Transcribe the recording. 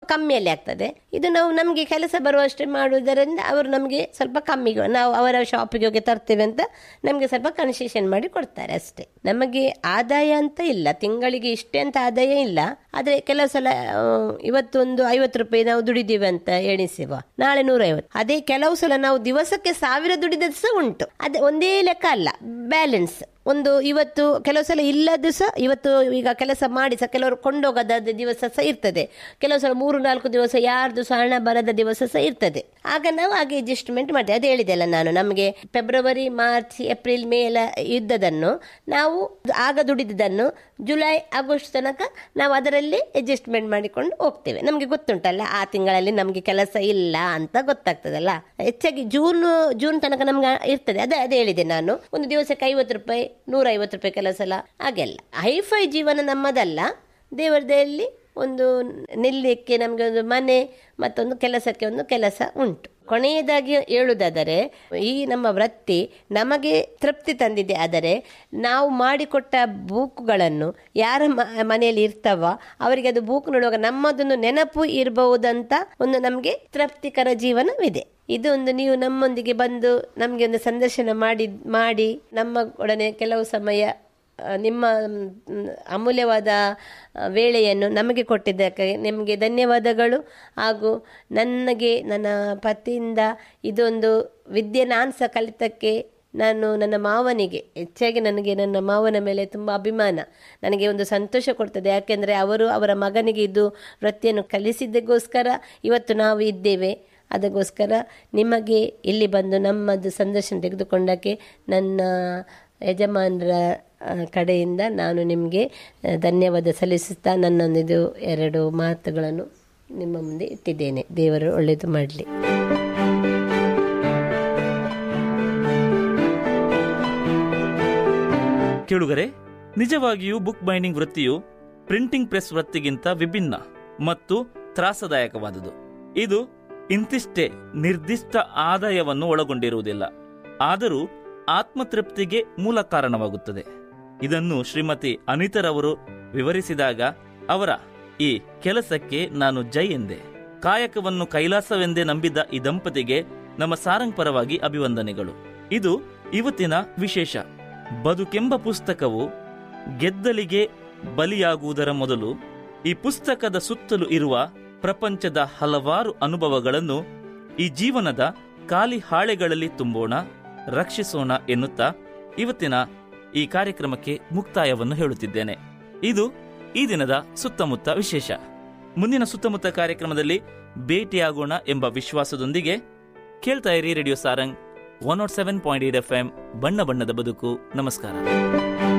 ಕಮ್ಮಿಯಲ್ಲಿ ಆಗ್ತದೆ ಇದು ನಾವು ನಮಗೆ ಕೆಲಸ ಬರುವಷ್ಟೇ ಮಾಡುವುದರಿಂದ ಅವರು ನಮಗೆ ಸ್ವಲ್ಪ ಕಮ್ಮಿ ನಾವು ಅವರ ಶಾಪಿಗೆ ಹೋಗಿ ತರ್ತೇವೆ ಅಂತ ನಮಗೆ ಸ್ವಲ್ಪ ಕನ್ಸೆಷನ್ ಮಾಡಿ ಕೊಡ್ತಾರೆ ಅಷ್ಟೇ ನಮಗೆ ಆದಾಯ ಅಂತ ಇಲ್ಲ ತಿಂಗಳಿಗೆ ಇಷ್ಟೇ ಅಂತ ಆದಾಯ ಇಲ್ಲ ಆದರೆ ಕೆಲವು ಸಲ ಆ, ಇವತ್ತೊಂದು ಐವತ್ತು ರೂಪಾಯಿ ನಾವು ದುಡಿದೀವಿ ಅಂತ ಎಣಿಸುವ ನಾಳೆ ನೂರೈವತ್ತು ಅದೇ ಕೆಲವು ಸಲ ನಾವು ದಿವಸಕ್ಕೆ ಸಾವಿರ ದುಡಿದದ್ದು ಸಹ ಉಂಟು ಅದೇ ಒಂದೇ ಲೆಕ್ಕ ಅಲ್ಲ ಬ್ಯಾಲೆನ್ಸ್ ಒಂದು ಇವತ್ತು ಕೆಲವು ಸಲ ಇಲ್ಲದ್ದು ಸಹ ಇವತ್ತು ಈಗ ಕೆಲಸ ಮಾಡಿ ಸಹ ಕೆಲವರು ಕೊಂಡೋಗದ ದಿವಸ ಸಹ ಇರ್ತದೆ ಕೆಲವು ಸಲ ಮೂರು ನಾಲ್ಕು ದಿವಸ ಯಾರ್ದು ಸಹ ಹಣ ಬರದ ದಿವಸ ಸಹ ಇರ್ತದೆ ಆಗ ನಾವು ಹಾಗೆ ಅಡ್ಜಸ್ಟ್ಮೆಂಟ್ ಮಾಡ್ತೇವೆ ಅದು ಹೇಳಿದೆ ಅಲ್ಲ ನಾನು ನಮಗೆ ಫೆಬ್ರವರಿ ಮಾರ್ಚ್ ಏಪ್ರಿಲ್ ಮೇ ಎಲ್ಲ ಇದ್ದದನ್ನು ನಾವು ಆಗ ದುಡಿದದನ್ನು ಜುಲೈ ಆಗಸ್ಟ್ ತನಕ ನಾವು ಅದರಲ್ಲಿ ಅಡ್ಜಸ್ಟ್ಮೆಂಟ್ ಮಾಡಿಕೊಂಡು ಹೋಗ್ತೇವೆ ನಮಗೆ ಗೊತ್ತುಂಟಲ್ಲ ಆ ತಿಂಗಳಲ್ಲಿ ನಮಗೆ ಕೆಲಸ ಇಲ್ಲ ಅಂತ ಗೊತ್ತಾಗ್ತದಲ್ಲ ಹೆಚ್ಚಾಗಿ ಜೂನ್ ಜೂನ್ ತನಕ ನಮ್ಗೆ ಇರ್ತದೆ ಅದೇ ಅದೇ ಹೇಳಿದೆ ನಾನು ಒಂದು ದಿವಸಕ್ಕೆ ಐವತ್ತು ರೂಪಾಯಿ ನೂರ ಐವತ್ತು ರೂಪಾಯಿ ಕೆಲವು ಸಲ ಹಾಗೆಲ್ಲ ಹೈಫೈ ಜೀವನ ನಮ್ಮದಲ್ಲ ದೇವರದಲ್ಲಿ ಒಂದು ನಿಲ್ಲಕ್ಕೆ ನಮಗೆ ಒಂದು ಮನೆ ಮತ್ತೊಂದು ಕೆಲಸಕ್ಕೆ ಒಂದು ಕೆಲಸ ಉಂಟು ಕೊನೆಯದಾಗಿ ಹೇಳುವುದಾದರೆ ಈ ನಮ್ಮ ವೃತ್ತಿ ನಮಗೆ ತೃಪ್ತಿ ತಂದಿದೆ ಆದರೆ ನಾವು ಮಾಡಿಕೊಟ್ಟ ಬೂಕುಗಳನ್ನು ಯಾರ ಮ- ಮನೆಯಲ್ಲಿ ಇರ್ತಾವ ಅವರಿಗೆ ಅದು ಬೂಕು ನೋಡುವಾಗ ನಮ್ಮದೊಂದು ನೆನಪು ಇರಬಹುದಂತ ಒಂದು ನಮಗೆ ತೃಪ್ತಿಕರ ಜೀವನವಿದೆ ಇದು ಒಂದು ನೀವು ನಮ್ಮೊಂದಿಗೆ ಬಂದು ನಮಗೆ ಒಂದು ಸಂದರ್ಶನ ಮಾಡಿ ಮಾಡಿ ನಮ್ಮ ಒಡನೆ ಕೆಲವು ಸಮಯ ಆ, ನಿಮ್ಮ ಮ್, ಅಮೂಲ್ಯವಾದ ಆ, ವೇಳೆಯನ್ನು ನಮಗೆ ಕೊಟ್ಟಿದ್ದಕ್ಕೆ ನಿಮಗೆ ಧನ್ಯವಾದಗಳು ಹಾಗೂ ನನಗೆ ನನ್ನ ಪತಿಯಿಂದ ಇದೊಂದು ವಿದ್ಯೆ ನಾನು ಸಹ ಕಲಿತಕ್ಕೆ ನಾನು ನನ್ನ ಮಾವನಿಗೆ ಹೆಚ್ಚಾಗಿ ನನಗೆ ನನ್ನ ಮಾವನ ಮೇಲೆ ತುಂಬ ಅಭಿಮಾನ ನನಗೆ ಒಂದು ಸಂತೋಷ ಕೊಡ್ತದೆ ಯಾಕೆಂದರೆ ಅವರು ಅವರ ಮಗನಿಗೆ ಇದು ವೃತ್ತಿಯನ್ನು ಕಲಿಸಿದ್ದಕ್ಕೋಸ್ಕರ ಇವತ್ತು ನಾವು ಇದ್ದೇವೆ ಅದಕ್ಕೋಸ್ಕರ ನಿಮಗೆ ಇಲ್ಲಿ ಬಂದು ನಮ್ಮದು ಸಂದರ್ಶನ ತೆಗೆದುಕೊಂಡಕ್ಕೆ ನನ್ನ ಯಜಮಾನರ ಆ, ಕಡೆಯಿಂದ ನಾನು ನಿಮಗೆ ಆ, ಧನ್ಯವಾದ ಸಲ್ಲಿಸುತ್ತಾ ನನ್ನೊಂದಿದು ಎರಡು ಮಾತುಗಳನ್ನು ನಿಮ್ಮ ಮುಂದೆ ಇಟ್ಟಿದ್ದೇನೆ ದೇವರು ಒಳ್ಳೆಯದು ಮಾಡಲಿ ಕೇಳುಗರೆ ನಿಜವಾಗಿಯೂ ಬುಕ್ ಬೈಂಡಿಂಗ್ ವೃತ್ತಿಯು ಪ್ರಿಂಟಿಂಗ್ ಪ್ರೆಸ್ ವೃತ್ತಿಗಿಂತ ವಿಭಿನ್ನ ಮತ್ತು ತ್ರಾಸದಾಯಕವಾದುದು ಇದು ಇಂತಿಷ್ಟೇ ನಿರ್ದಿಷ್ಟ ಆದಾಯವನ್ನು ಒಳಗೊಂಡಿರುವುದಿಲ್ಲ ಆದರೂ ಆತ್ಮತೃಪ್ತಿಗೆ ಮೂಲ ಕಾರಣವಾಗುತ್ತದೆ ಇದನ್ನು ಶ್ರೀಮತಿ ಅನಿತರವರು ವಿವರಿಸಿದಾಗ ಅವರ ಈ ಕೆಲಸಕ್ಕೆ ನಾನು ಜೈ ಎಂದೆ ಕಾಯಕವನ್ನು ಕೈಲಾಸವೆಂದೇ ನಂಬಿದ್ದ ಈ ದಂಪತಿಗೆ ನಮ್ಮ ಸಾರಂಗ್ ಪರವಾಗಿ ಅಭಿವಂದನೆಗಳು ಇದು ಇವತ್ತಿನ ವಿಶೇಷ ಬದುಕೆಂಬ ಪುಸ್ತಕವು ಗೆದ್ದಲಿಗೆ ಬಲಿಯಾಗುವುದರ ಮೊದಲು ಈ ಪುಸ್ತಕದ ಸುತ್ತಲೂ ಇರುವ ಪ್ರಪಂಚದ ಹಲವಾರು ಅನುಭವಗಳನ್ನು ಈ ಜೀವನದ ಖಾಲಿ ಹಾಳೆಗಳಲ್ಲಿ ತುಂಬೋಣ ರಕ್ಷಿಸೋಣ ಎನ್ನುತ್ತಾ ಇವತ್ತಿನ ಈ ಕಾರ್ಯಕ್ರಮಕ್ಕೆ ಮುಕ್ತಾಯವನ್ನು ಹೇಳುತ್ತಿದ್ದೇನೆ ಇದು ಈ ದಿನದ ಸುತ್ತಮುತ್ತ ವಿಶೇಷ ಮುಂದಿನ ಸುತ್ತಮುತ್ತ ಕಾರ್ಯಕ್ರಮದಲ್ಲಿ ಭೇಟಿಯಾಗೋಣ ಎಂಬ ವಿಶ್ವಾಸದೊಂದಿಗೆ ಕೇಳ್ತಾ ಇರಿ radio Sarang one nought seven point eight F M ಬಣ್ಣ ಬಣ್ಣದ ಬದುಕು ನಮಸ್ಕಾರ